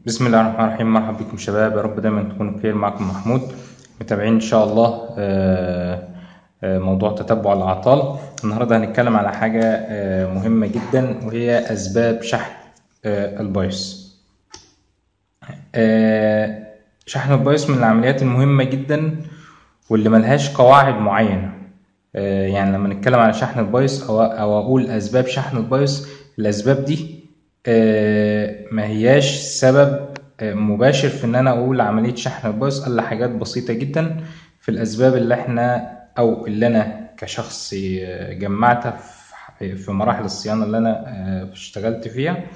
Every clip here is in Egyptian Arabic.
بسم الله الرحمن الرحيم مرحبا بكم شباب يا رب دايما تكونوا بخير معكم محمود متابعين ان شاء الله آه، آه، موضوع تتبع الاعطال النهارده هنتكلم على حاجه آه، مهمه جدا وهي اسباب شحن آه، البايوس آه، شحن البايوس من العمليات المهمه جدا واللي ملهاش قواعد معينه آه، يعني لما نتكلم على شحن البايوس او او اقول اسباب شحن البايوس الاسباب دي آه، ما هياش سبب آه، مباشر في ان انا اقول عمليه شحن البايوس الا حاجات بسيطه جدا في الاسباب اللي احنا او اللي انا كشخص آه، جمعتها في في مراحل الصيانه اللي انا آه، اشتغلت فيها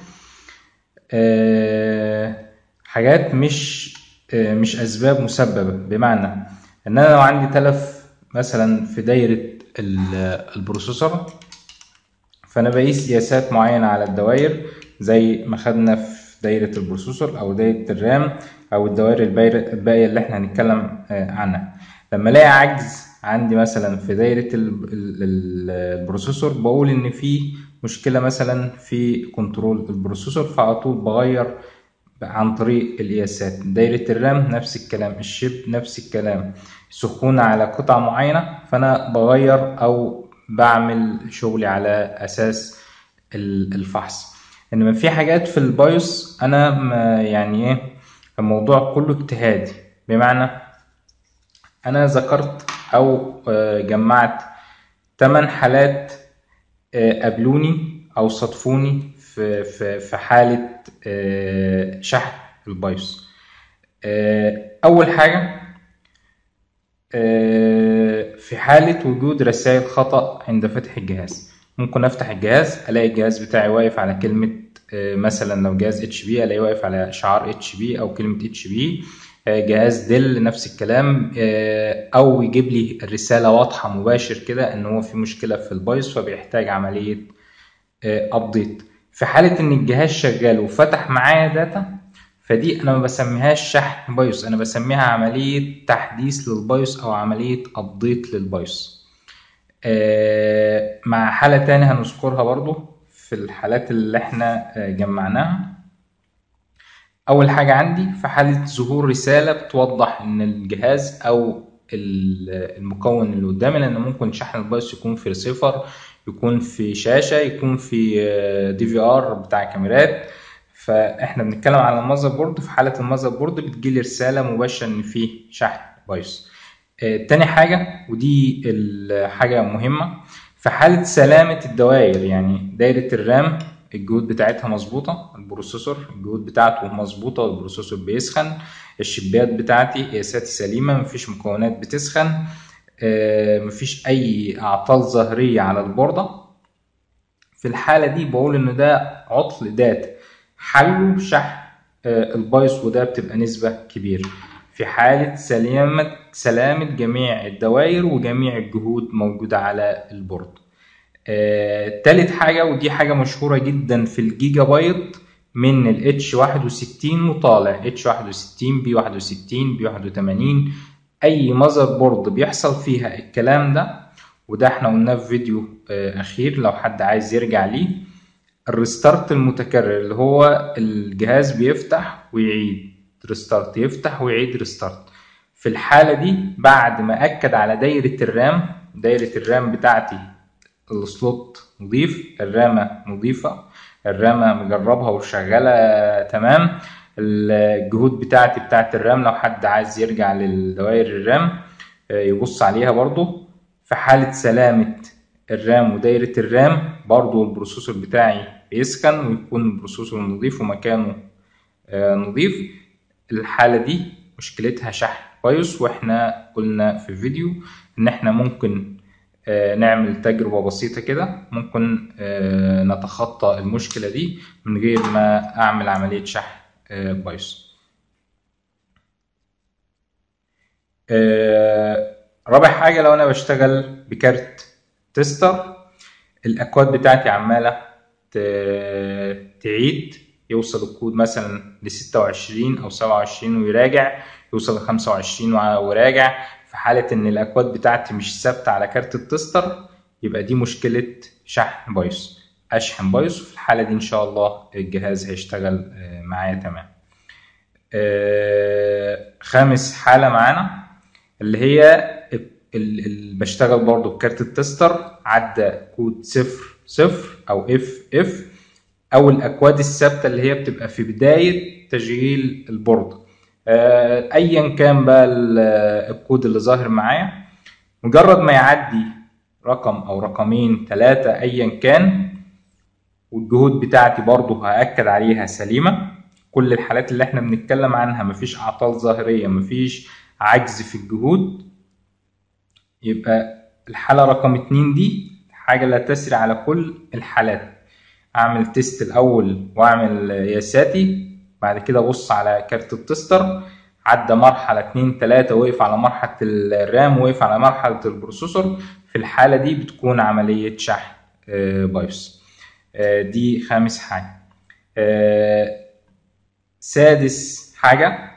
آه، حاجات مش آه، مش اسباب مسببه بمعنى ان انا لو عندي تلف مثلا في دايره ال- البروسيسور فانا بقيس قياسات معينه على الدوائر زي ما خدنا في دايره البروسيسور او دايره الرام او الدوائر الباير- الباقيه اللي احنا هنتكلم آه، عنها لما الاقي عجز عندي مثلا في دايره ال- ال- ال- البروسيسور بقول ان في مشكله مثلا في كنترول البروسيسور فعلى طول بغير عن طريق القياسات دايرة الرام نفس الكلام الشيب نفس الكلام سخونة على قطعة معينة فأنا بغير أو بعمل شغلي على أساس ال- الفحص إنما في حاجات في البايوس أنا ما يعني إيه الموضوع كله اجتهادي بمعنى أنا ذكرت أو آه، جمعت تمن حالات آه، قابلوني او صادفوني في في في حاله آه، شحن البايوس آه، اول حاجه آه، في حاله وجود رسائل خطا عند فتح الجهاز ممكن افتح الجهاز الاقي الجهاز بتاعي واقف على كلمه آه، مثلا لو جهاز اتش بي الاقيه واقف على شعار اتش بي او كلمه اتش بي جهاز ديل نفس الكلام آه، او يجيب لي الرساله واضحه مباشر كده ان هو في مشكله في البايوس فبيحتاج عمليه ابديت في حاله ان الجهاز شغال وفتح معايا داتا فدي انا ما بسميهاش شحن بايوس انا بسميها عمليه تحديث للبايوس او عمليه ابديت للبايوس آه، مع حاله تانية هنذكرها برضو في الحالات اللي احنا آه، جمعناها اول حاجه عندي في حاله ظهور رساله بتوضح ان الجهاز او ال- المكون اللي قدامي لان ممكن شحن البايوس يكون في ريسيفر يكون في شاشه يكون في دي في ار بتاع كاميرات فاحنا بنتكلم على المذر بورد في حاله المذر بورد بتجيلي رساله مباشره ان في شحن بايوس آه، تاني حاجة ودي الحاجة مهمة في حالة سلامة الدوائر يعني دايرة الرام الجهود بتاعتها مظبوطة البروسيسور الجهود بتاعته مظبوطة والبروسيسور بيسخن الشبات بتاعتي قياساتي سليمة مفيش مكونات بتسخن آه، مفيش أي أعطال ظاهرية على البوردة في الحالة دي بقول إن ده عطل داتا حله شحن آه، البايوس وده بتبقى نسبة كبيرة في حالة سلامة سلامة جميع الدوائر وجميع الجهود موجودة على البورد آه، تالت حاجة ودي حاجة مشهورة جدا في الجيجا بايت من ال H61 وطالع H61 B61 B81 أي مذر بورد بيحصل فيها الكلام ده وده احنا قلناه في فيديو آه، أخير لو حد عايز يرجع ليه الريستارت المتكرر اللي هو الجهاز بيفتح ويعيد ريستارت يفتح ويعيد ريستارت في الحالة دي بعد ما أكد على دايرة الرام دايرة الرام بتاعتي السلوت نضيف الرامة نضيفة الرامة مجربها وشغالة تمام الجهود بتاعتي بتاعت الرام لو حد عايز يرجع للدوائر الرام آه، يبص عليها برضو في حالة سلامة الرام ودايرة الرام برضو البروسيسور بتاعي بيسخن ويكون البروسيسور نضيف ومكانه آه، نضيف الحالة دي مشكلتها شحن بايوس واحنا قلنا في الفيديو ان احنا ممكن آه، نعمل تجربة بسيطة كده ممكن آه، نتخطى المشكلة دي من غير ما اعمل عملية شحن آه، بايوس آه، رابع حاجة لو أنا بشتغل بكارت تستر الأكواد بتاعتي عمالة ت- تعيد يوصل الكود مثلا ل 26 أو 27 ويراجع يوصل ل 25 وع- وراجع في حالة إن الأكواد بتاعتي مش ثابتة على كارت التستر يبقى دي مشكلة شحن بايوس أشحن بايوس في الحالة دي إن شاء الله الجهاز هيشتغل آه، معايا تمام آه، خامس حالة معانا اللي هي اللي بشتغل برضو بكارت التستر عدى كود صفر صفر او اف اف او الاكواد الثابتة اللي هي بتبقى في بداية تشغيل البوردة آه، ايا كان بقى ال- الكود اللي ظاهر معايا مجرد ما يعدي رقم او رقمين ثلاثة ايا كان والجهود بتاعتي برضو هأكد عليها سليمة كل الحالات اللي احنا بنتكلم عنها مفيش اعطال ظاهرية مفيش عجز في الجهود يبقى الحالة رقم اتنين دي حاجة لا تسري على كل الحالات اعمل تيست الاول واعمل قياساتي بعد كده ابص على كارت التستر عدى مرحلة اتنين تلاتة وقف على مرحلة الرام وقف على مرحلة البروسيسور في الحالة دي بتكون عملية شحن آه، بايوس آه، دي خامس حاجة آه، سادس حاجة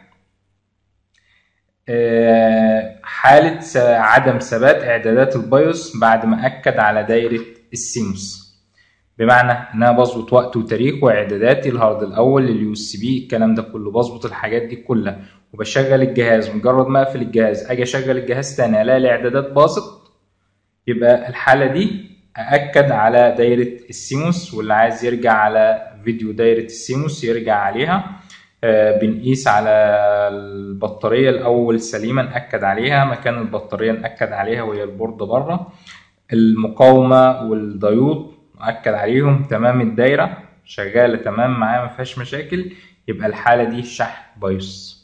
آه، حالة س- عدم ثبات إعدادات البايوس بعد ما أكد على دايرة السيموس بمعنى ان انا بظبط وقت وتاريخ واعداداتي الهارد الاول اليو اس بي الكلام ده كله بظبط الحاجات دي كلها وبشغل الجهاز مجرد ما اقفل الجهاز اجي اشغل الجهاز تاني الاقي الاعدادات باظت يبقى الحاله دي ااكد على دايره السيموس واللي عايز يرجع على فيديو دايره السيموس يرجع عليها آه، بنقيس على البطاريه الاول سليمه ناكد عليها مكان البطاريه ناكد عليها وهي البورده بره المقاومه والديود مؤكد عليهم تمام الدايره شغاله تمام معايا ما فيهاش مشاكل يبقى الحاله دي شحن بايوس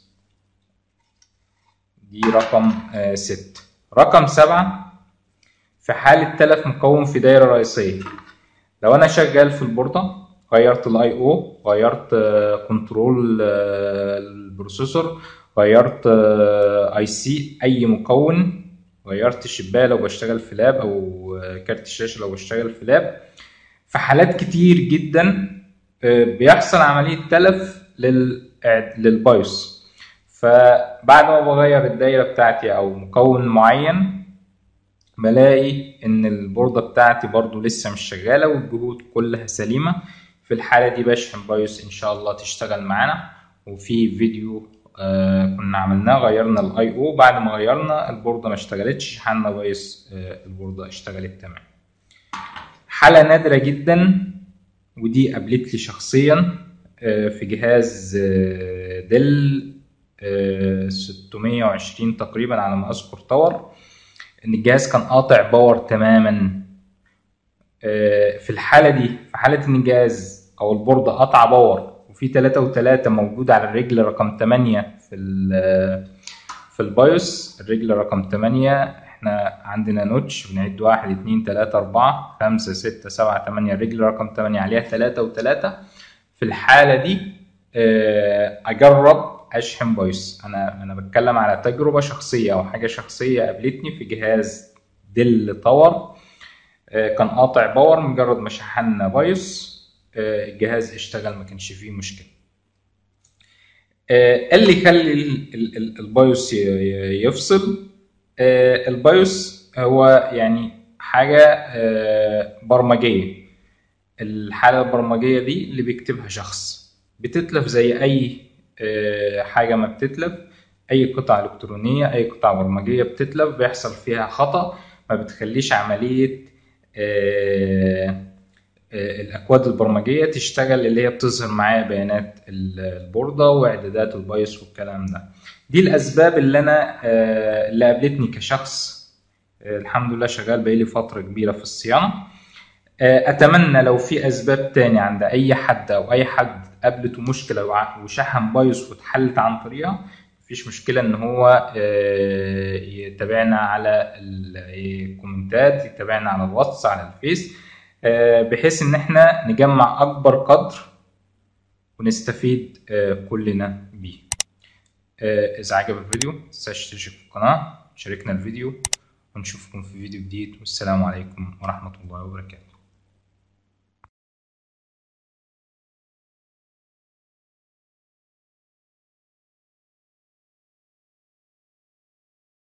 دي رقم آه ست رقم سبعة في حالة تلف مقاوم في دايرة رئيسية لو أنا شغال في البوردة غيرت الاي او غيرت آه، كنترول آه، البروسيسور غيرت اي سي اي مكون غيرت الشباية لو بشتغل في لاب او آه، كارت الشاشة لو بشتغل في لاب في حالات كتير جدا آه، بيحصل عملية تلف لل- للبايوس فبعد ما بغير الدايرة بتاعتي أو مكون معين بلاقي إن البوردة بتاعتي برضو لسه مش شغالة والجهود كلها سليمة في الحالة دي بشحن بايوس إن شاء الله تشتغل معانا وفي فيديو آه كنا عملناه غيرنا الاي او بعد ما غيرنا البوردة ما اشتغلتش شحنا بايوس آه البوردة اشتغلت تمام حالة نادرة جدا ودي قابلت لي شخصيا آه، في جهاز آه، ديل آه، 620 تقريبا على ما اذكر تاور ان الجهاز كان قاطع باور تماما آه، في الحالة دي في حالة ان الجهاز او البوردة قطع باور وفي 3 و3 موجود على الرجل رقم 8 في ال- في البايوس الرجل رقم 8 احنا عندنا نوتش بنعد واحد اتنين تلاتة أربعة خمسة ستة سبعة تمانية الرجل رقم تمانية عليها تلاتة وتلاتة في الحالة دي آه، أجرب أشحن بايوس أنا أنا بتكلم على تجربة شخصية أو حاجة شخصية قابلتني في جهاز ديل تاور آه، كان قاطع باور مجرد ما شحنا بايوس آه، الجهاز اشتغل ما كانش فيه مشكلة آه، اللي يخلي ال- ال- ال- البايوس ي- ي- يفصل آه، البايوس هو يعني حاجة آه، برمجية الحالة البرمجية دي اللي بيكتبها شخص بتتلف زي أي آه، حاجة ما بتتلف أي قطعة إلكترونية أي قطعة برمجية بتتلف بيحصل فيها خطأ ما بتخليش عملية آه، آه، الأكواد البرمجية تشتغل اللي هي بتظهر معايا بيانات ال- البوردة وإعدادات البايوس والكلام ده دي الأسباب اللي أنا آه، اللي قابلتني كشخص آه، الحمد لله شغال بقالي فترة كبيرة في الصيانة آه، أتمنى لو في أسباب تاني عند أي حد أو أي حد قابلته مشكلة وع- وشحن بايوس واتحلت عن طريقها مفيش مشكلة إن هو آه، يتابعنا على ال- الكومنتات يتابعنا على الواتس على الفيس آه، بحيث إن إحنا نجمع أكبر قدر ونستفيد آه، كلنا بيه آه، إذا عجب الفيديو متنساش تشترك في القناة شاركنا الفيديو ونشوفكم في فيديو جديد والسلام عليكم ورحمة الله وبركاته